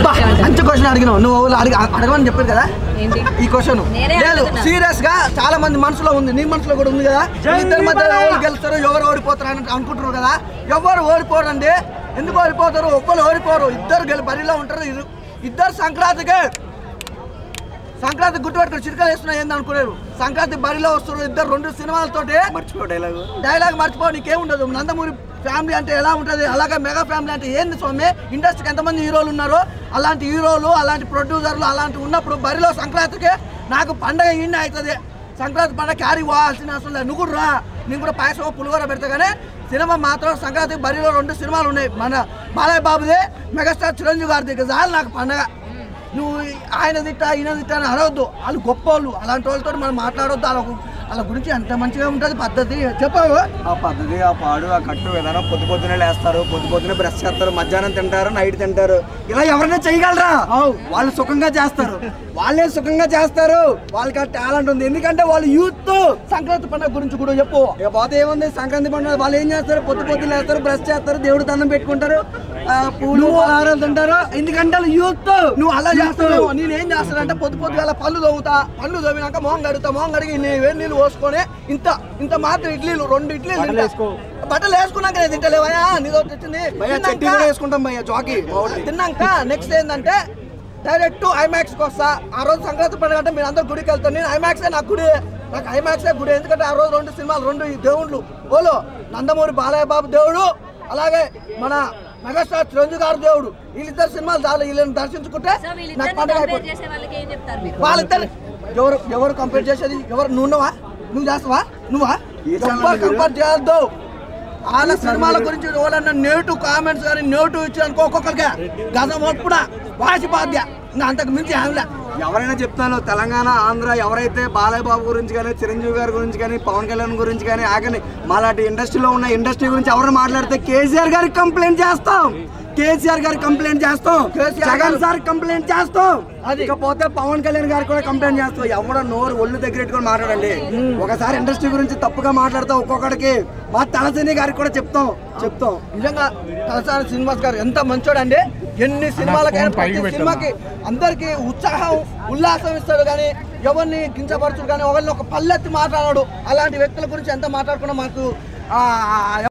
మంచి క్వశ్చన్ అడిగినావు నువ్వు ఎవరు అడిగి అడగమని చెప్పారు కదా ఏంటి ఈ క్వశ్చన్ నేనే లేదు అడుగుతున్నా. సీరియస్ గా చాలా మంది మనసులో ఉంది నీ మనసులో కూడా ఉంది కదా ఇద్దరి మధ్య ఎవరు గెలుస్తారు ఎవరు ఓడిపోతారు అని అనుకుంటున్నారు కదా ఎవరు ఓడిపోరండి ఎందుకు ఓడిపోతారు ఒక్కరు ఓడిపోరు ఇద్దరు గెలి బరిలో ఉంటారు ఇరు- ఇద్దరు సంక్రాంతికి సంక్రాంతి గుర్తుపెట్టుకుని చిరుకలు వేస్తున్నా ఏంది అనుకున్నారు సంక్రాంతి బరిలో వస్తున్నారు ఇద్దరు రెండు సినిమాలతోటి మర్చిపో డైలాగ్ డైలాగ్ మర్చిపో నీకేముండదు నందమూరి ఫ్యామిలీ అంటే ఎలా ఉంటుంది అలాగే మెగా ఫ్యామిలీ అంటే ఏంది స్వామి ఇండస్ట్రీకి ఎంతమంది హీరోలు ఉన్నారో అలాంటి హీరోలు అలాంటి ప్రొడ్యూసర్లు అలాంటి ఉన్నప్పుడు బరిలో సంక్రాంతికి నాకు పండగ ఇండి అవుతుంది సంక్రాంతి పండగ క్యారీ పోవాల్సిన అవసరం లేదు నువ్వు కూడా రా నేను కూడా పాయసం పులిహోర పెడతా కానీ సినిమా మాత్రం సంక్రాంతి బరిలో రెండు సినిమాలు ఉన్నాయి మన బాలయ్య బాబుదే మెగాస్టార్ చిరంజీవి గారి దగ్గర చాలు నాకు పండగ నువ్వు ఆయన తిట్టా ఈయన తిట్టా అని అనవద్దు వాళ్ళు గొప్ప వాళ్ళు అలాంటి వాళ్ళతో మనం మాట్లాడొద్దు వాళ్ళ వాళ్ళ గురించి ఎంత మంచిగా ఉంటుంది పద్ధతి చెప్పావు ఆ పద్ధతి ఆ పాడు ఆ కట్టు విధానం పొద్దు పొద్దునే లేస్తారు పొద్దు పొద్దునే బ్రష్ చేస్తారు మధ్యాహ్నం తింటారు నైట్ తింటారు ఇలా ఎవరైనా చేయగలరా వాళ్ళు సుఖంగా చేస్తారు వాళ్ళే సుఖంగా చేస్తారు వాళ్ళకి ఆ టాలెంట్ ఉంది ఎందుకంటే వాళ్ళు యూత్ సంక్రాంతి పండుగ గురించి కూడా చెప్పు ఇక పోతే ఏముంది సంక్రాంతి పండుగ వాళ్ళు ఏం చేస్తారు పొద్దు పొద్దున లేస్తారు బ్రష్ చేస్తారు దేవుడు దండం పెట్టుకుంటారు ఆ, పూలు పలహారాలు తింటారు ఎందుకంటే వాళ్ళు యూత్ నువ్వు అలా చేస్తావు నేను ఏం చేస్తానంటే పొద్దు పొద్దుగాల పళ్ళు తోముతా పళ్ళు తోమినాక మొహం కడుగుతా మొహం కడిగి నీ వేడి నీళ్ళు పోసుకొని ఇంత ఇంత మాత్రం ఇడ్లీలు రెండు ఇడ్లీలు బట్టలు తింటా. వేసుకో. బట్టలు వేసుకున్నాక నేను తింటలేవయా నీదో తెచ్చింది భయ్యా చెట్టి తిన్నాక- కూడా వేసుకుంటాం భయ్యా జాకీ మా ఊళ్ళో. తిన్నాక నెక్స్ట్ ఏంటంటే డైరెక్ట్ ఐమాక్స్కి వస్తా ఆ రోజు సంక్రాంతి పండుగ అంటే మీరు అందరు గుడికి వెళ్తాను నేను ఐమాక్సే నాకు గుడి నాకు ఐమాక్సే గుడి ఎందుకంటే ఆ రోజు రెండు సినిమాలు రెండు ఈ దేవుళ్ళు ఓలో నందమూరి బాలయ్య బాబు దేవుడు అలాగే మన మెగాస్టార్ చిరంజీవి గారు దేవుడు వీళ్ళిద్దరు సినిమాలు చాలు వీళ్ళని దర్శించుకుంటే సో నాకు వీళ్ళిద్దరిని పండుగ కంపేర్ అయిపోతుంది చేసే వాళ్ళకి ఏం చెప్తారు మీరు వాళ్ళిద్దరు ఎవరు ఎవరు కంపేర్ చేసేది ఎవరు నువ్వు ఉన్నావా నువ్వు చేస్తావా నువ్వా ఏ ఛానల్ ఎవరు మీరు? కంపేర్ చేయొద్దు వాళ్ళ సినిమాల గురించి ఎవరన్నా నెగిటివ్ కామెంట్స్ కానీ నెగిటివ్ ఇచ్చి అనుకో ఒక్కొక్కరికి గతం ఒప్పుడా వాసి బాధ్య ఇంకా అంతకు మించి ఏమిలే ఎవరైనా చెప్తాను తెలంగాణ ఆంధ్ర ఎవరైతే బాలయ్య బాబు గురించి కానీ చిరంజీవి గారి గురించి కానీ పవన్ కళ్యాణ్ గురించి కానీ ఆగని మాలాంటి ఇండస్ట్రీలో ఉన్న ఇండస్ట్రీ గురించి ఎవరు మాట్లాడితే కేసీఆర్ గారికి కంప్లైంట్ చేస్తాం కేసీఆర్ గారికి కంప్లైంట్ చేస్తాం కేసీఆర్ జగన్ గారు- సార్ కంప్లైంట్ చేస్తాం అది. ఇకపోతే పవన్ కళ్యాణ్ గారికి కూడా కంప్లైంట్ చేస్తాం ఎవడో నోరు ఒళ్ళు దగ్గర పెట్టుకొని మాట్లాడండి ఒకసారి ఇండస్ట్రీ గురించి తప్పుగా మాట్లాడతాం ఒక్కొక్కడికి మా తలసేని గారికి కూడా చెప్తాం చెప్తాం నిజంగా తలసాని శ్రీనివాస్ గారు ఎంత మంచోడండి ఎన్ని సినిమాలకైనా ప్రతి సినిమాకి అందరికి ఉత్సాహం ఉల్లాసం ఇస్తాడు కానీ ఎవరిని కించపరచుడు కానీ ఎవరిని ఒక పల్లెత్తి మాట్లాడాడు అలాంటి వ్యక్తుల గురించి ఎంత మాట్లాడుకున్నా మాకు ఆ,